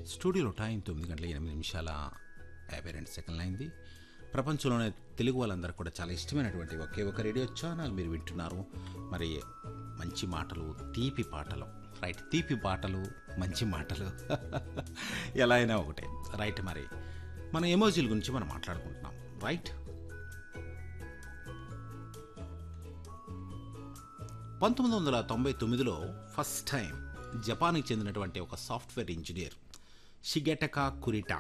స్టూడియోలో టైం తొమ్మిది గంటల ఎనిమిది నిమిషాల యాభై రెండు సెకండ్లు అయింది ప్రపంచంలోనే తెలుగు వాళ్ళందరూ కూడా చాలా ఇష్టమైనటువంటి ఒకే ఒక రేడియో ఛానల్ మీరు వింటున్నారు మరి మంచి మాటలు తీపి పాటలు రైట్ తీపి పాటలు మంచి మాటలు ఎలా అయినా ఒకటే రైట్ మరి మన ఎమోజీల గురించి మనం మాట్లాడుకుంటున్నాం రైట్ పంతొమ్మిది వందల తొంభై తొమ్మిదిలో ఫస్ట్ టైం జపాన్కి చెందినటువంటి ఒక సాఫ్ట్వేర్ ఇంజనీర్ షిగెటకా కురిటా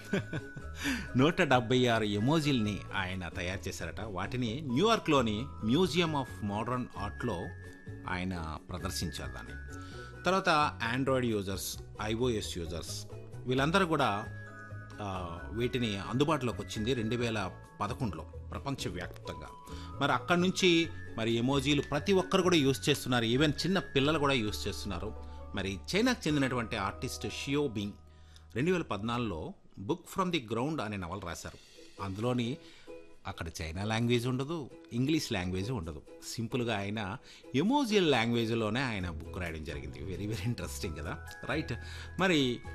నూట డెబ్బై ఆరు ఎమోజిల్ని ఆయన తయారు చేశారట వాటిని న్యూయార్క్లోని మ్యూజియం ఆఫ్ మోడర్న్ ఆర్ట్లో ఆయన ప్రదర్శించారు దాన్ని తర్వాత ఆండ్రాయిడ్ యూజర్స్ ఐఓఎస్ యూజర్స్ వీళ్ళందరూ కూడా ఆ, వీటిని అందుబాటులోకి వచ్చింది రెండు వేల పదకొండులో ప్రపంచవ్యాప్తంగా మరి అక్కడి నుంచి మరి ఎమోజీలు ప్రతి ఒక్కరు కూడా యూస్ చేస్తున్నారు ఈవెన్ చిన్న పిల్లలు కూడా యూస్ చేస్తున్నారు మరి చైనాకు చెందినటువంటి ఆర్టిస్ట్ షియో బింగ్ రెండు వేల పద్నాలుగులో బుక్ ఫ్రమ్ ది గ్రౌండ్ అనే నవల రాశారు అందులోని అక్కడ చైనా లాంగ్వేజ్ ఉండదు ఇంగ్లీష్ లాంగ్వేజ్ ఉండదు సింపుల్గా ఆయన ఎమోజియల్ లాంగ్వేజ్లోనే ఆయన బుక్ రాయడం జరిగింది వెరీ వెరీ ఇంట్రెస్టింగ్ కదా రైట్ మరి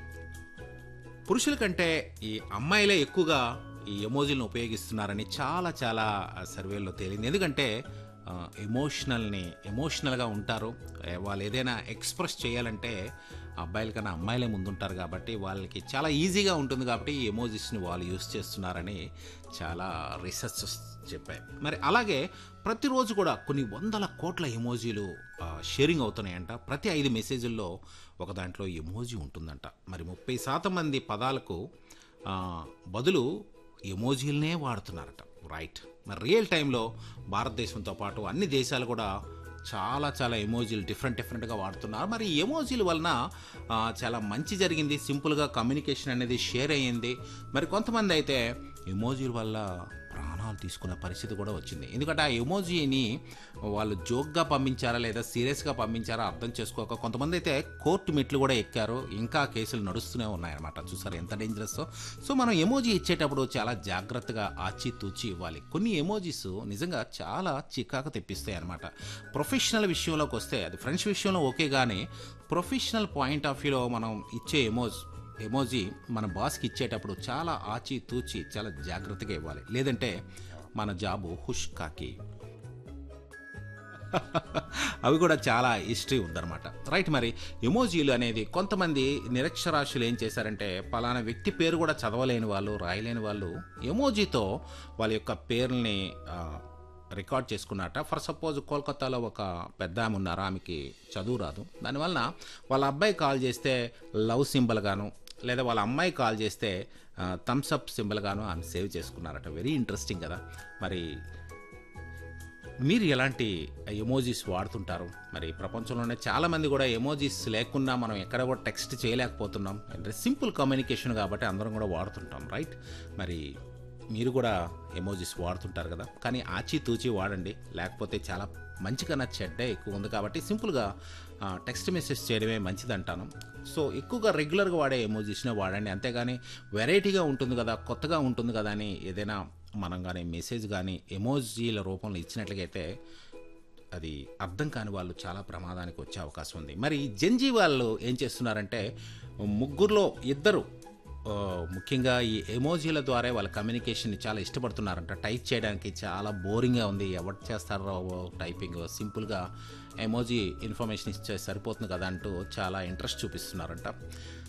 పురుషుల కంటే ఈ అమ్మాయిలే ఎక్కువగా ఈ ఎమోజీలను ఉపయోగిస్తున్నారని చాలా చాలా సర్వేల్లో తేలింది ఎందుకంటే ఎమోషనల్ని ఎమోషనల్గా ఉంటారు ఏ, వాళ్ళు ఏదైనా ఎక్స్ప్రెస్ చేయాలంటే అబ్బాయిల కన్నా అమ్మాయిలే ముందుంటారు కాబట్టి వాళ్ళకి చాలా ఈజీగా ఉంటుంది కాబట్టి ఈ ఎమోజీస్ని వాళ్ళు యూస్ చేస్తున్నారని చాలా రీసెర్చ్ చెప్పాయి మరి అలాగే ప్రతిరోజు కూడా కొన్ని వందల కోట్ల ఎమోజీలు ఆ, షేరింగ్ అవుతున్నాయంట ప్రతి ఐదు మెసేజ్ల్లో ఒక దాంట్లో ఎమోజీ ఉంటుందంట మరి ముప్పై శాతం మంది పదాలకు ఆ, బదులు ఎమోజీలనే వాడుతున్నారట రైట్ మరి రియల్ టైంలో భారతదేశంతో పాటు అన్ని దేశాలు కూడా చాలా చాలా ఎమోజీలు డిఫరెంట్ డిఫరెంట్గా వాడుతున్నారు మరి ఈ ఎమోజీల వలన ఆ, చాలా మంచి జరిగింది సింపుల్గా కమ్యూనికేషన్ అనేది షేర్ అయ్యింది మరి కొంతమంది అయితే ఎమోజీల వల్ల ప్రాణాలు తీసుకునే పరిస్థితి కూడా వచ్చింది ఎందుకంటే ఆ ఎమోజీని వాళ్ళు జోక్గా పంపించారా లేదా సీరియస్గా పంపించారా అర్థం చేసుకోక కొంతమంది అయితే కోర్టు మెట్లు కూడా ఎక్కారు ఇంకా కేసులు నడుస్తూనే ఉన్నాయన్నమాట చూసారు ఎంత డేంజరస్ సో మనం ఎమోజీ ఇచ్చేటప్పుడు చాలా జాగ్రత్తగా ఆచితూచి ఇవ్వాలి కొన్ని ఎమోజీస్ నిజంగా చాలా చికాకు తెప్పిస్తాయి అనమాట ప్రొఫెషనల్ విషయంలోకి వస్తే అది ఫ్రెండ్స్ విషయంలో ఓకే కానీ ప్రొఫెషనల్ పాయింట్ ఆఫ్ వ్యూలో మనం ఇచ్చే ఎమోజ్ ఎమోజీ మన బాస్కి ఇచ్చేటప్పుడు చాలా ఆచి తూచి చాలా జాగ్రత్తగా ఇవ్వాలి లేదంటే మన జాబు హుష్ కాకి అవి కూడా చాలా హిస్టరీ ఉందన్నమాట రైట్ మరి ఎమోజీలు అనేది కొంతమంది నిరక్షరాస్యులు ఏం చేశారంటే పలానా వ్యక్తి పేరు కూడా చదవలేని వాళ్ళు రాయలేని వాళ్ళు ఎమోజీతో వాళ్ళ యొక్క పేర్లని ఆ, రికార్డ్ చేసుకున్నట్ట ఫర్ సపోజ్ కోల్కతాలో ఒక పెద్ద ఆమె ఉన్నారు ఆమెకి చదువు రాదు దానివలన వాళ్ళ అబ్బాయి కాల్ చేస్తే లవ్ సింబల్ గాను లేదా వాళ్ళ అమ్మాయి కాల్ చేస్తే థమ్స్ అప్ సింబల్ గాను ఆమె సేవ్ చేసుకున్నారట వెరీ ఇంట్రెస్టింగ్ కదా మరి మీరు ఎలాంటి ఎమోజీస్ వాడుతుంటారు మరి ప్రపంచంలోనే చాలామంది కూడా ఎమోజీస్ లేకుండా మనం ఎక్కడ కూడా టెక్స్ట్ చేయలేకపోతున్నాం అంటే సింపుల్ కమ్యూనికేషన్ కాబట్టి అందరం కూడా వాడుతుంటాం రైట్ మరి మీరు కూడా ఎమోజీస్ వాడుతుంటారు కదా కానీ ఆచి తూచి వాడండి లేకపోతే చాలా మంచి కన్నా చెడ్డే ఎక్కువ ఉంది కాబట్టి సింపుల్గా టెక్స్ట్ మెసేజ్ చేయడమే మంచిది అంటాను సో ఎక్కువగా రెగ్యులర్గా వాడే ఎమోజీస్నే వాడండి అంతేగాని వెరైటీగా ఉంటుంది కదా కొత్తగా ఉంటుంది కదా అని ఏదైనా మనం కానీ మెసేజ్ కానీ ఎమోజీల రూపంలో ఇచ్చినట్లయితే అది అర్థం కాని వాళ్ళు చాలా ప్రమాదానికి వచ్చే అవకాశం ఉంది మరి జెన్జీ వాళ్ళు ఏం చేస్తున్నారంటే ముగ్గురులో ఇద్దరు ఆ, ముఖ్యంగా ఈ ఎమోజీల ద్వారా వాళ్ళ కమ్యూనికేషన్ని చాలా ఇష్టపడుతున్నారంట టైప్ చేయడానికి చాలా బోరింగ్గా ఉంది ఎవరు చేస్తారో టైపింగ్ సింపుల్గా ఎమోజీ ఇన్ఫర్మేషన్ ఇస్తే సరిపోతుంది కదా అంటూ చాలా ఇంట్రెస్ట్ చూపిస్తున్నారంట